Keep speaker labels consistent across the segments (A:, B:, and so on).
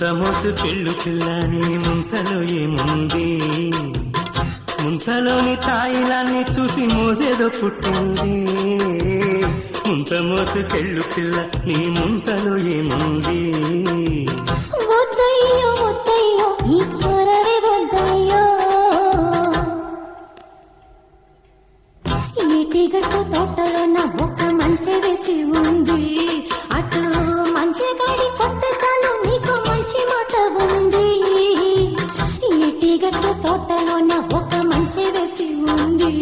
A: ముంత మోసు పెళ్ళు పిల్లని ముంతలో ఏముంది ముంతలోని తాయిలాన్ని చూసి మోసేదో పుట్టింది ముంత మోసు చెల్లు పిల్ల నీ ముంతలో ఏముంది
B: వద్దయ్యో వద్దయ్యో ఈ చొరవే వద్దయ్యో ఇటిగట్టు తోటలో నా ఒక్క మంచి వేసి ఉంది అటు మంచి గాడి కొత్త చాలు నీకు మంచి మాట ఉంది ఇటిగట్టు తోటలో నా ఒక్క మంచి వేసి ఉంది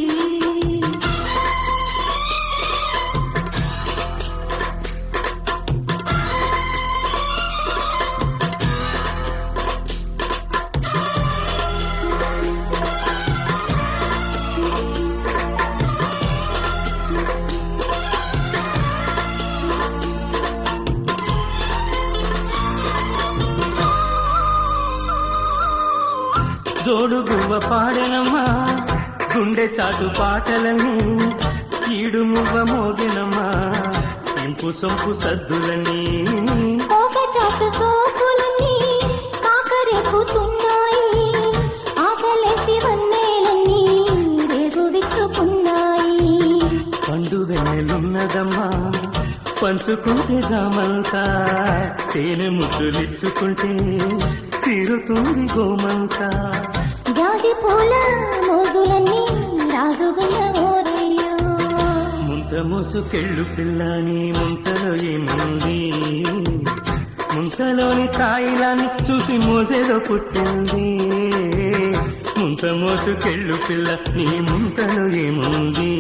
A: జోడు గువ్వ పాడెనమ్మా గుండె చాటు పాటలని ఈడు మువ్వ మోగెనమ్మా ఇంపు సొంపు సద్దులని
B: ఒక చాటు సోపులన్నీ కాకరెక్కుతున్నాయి ఆకలేసి వన్నేలన్నీ రేగు విచ్చుకున్నాయి
A: పండు వెన్నెలున్నదమ్మా పంచుకుంటే జామంతా తేనె ముద్దులిచ్చుకుంటే తీరుతుంది గోమంతా
B: జాజి పూల మోగులన్నీ రాజుగున్న ఓరయ్యో
A: ముంత మోసుకెళ్ళు పిల్లని ముంతలో ఏముంది ముంతలోని తాయిలాన్ని చూసి మోసేదో పుట్టింది ముంత మోసుకెళ్ళు పిల్ల నీ ముంతలో ఏముంది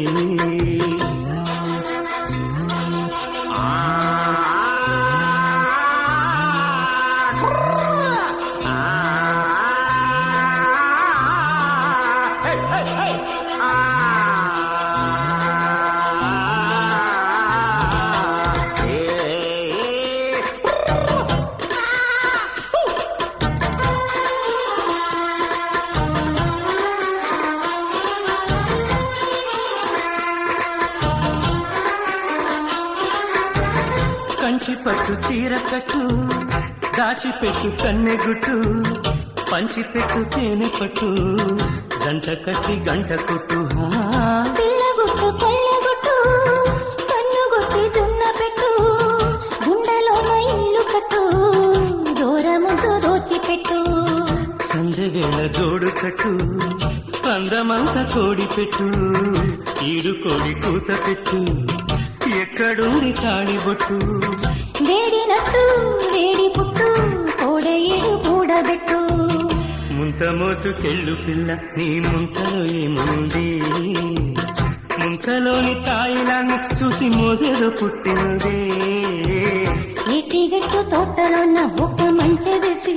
A: కంచి పట్టు చీర కట్టు దాచిపెట్టు కన్నెగుట్టు పంచిపెట్టు తేనె పట్టు గంట కట్టి గంట కొట్టు హా.
B: పిల్లగుట్టు కొల్లగుట్టు కన్నుగుట్టి జున్న పెట్టు గుండెలోన ఇల్లు కట్టు దూరముందు దోచిపెట్టు
A: సందెవేళ జోడు కట్టు అందమంత కోడి పెట్టు ఈడు కోడి కూత పెట్టు ఎక్కడుంది తాడి బొట్టు
B: వేడినట్టు వేడి పుట్టు కోడేడు కూడబెట్టు
A: ముంత మోసుకెళ్ళు పిల్ల నీ ముంతలో ఏముంది ముంతలోని తాయిలాన్ని చూసి మోసేదో పుట్టింది
B: ఎటిగట్టు తోటలో నా ఒక మంచి వేసి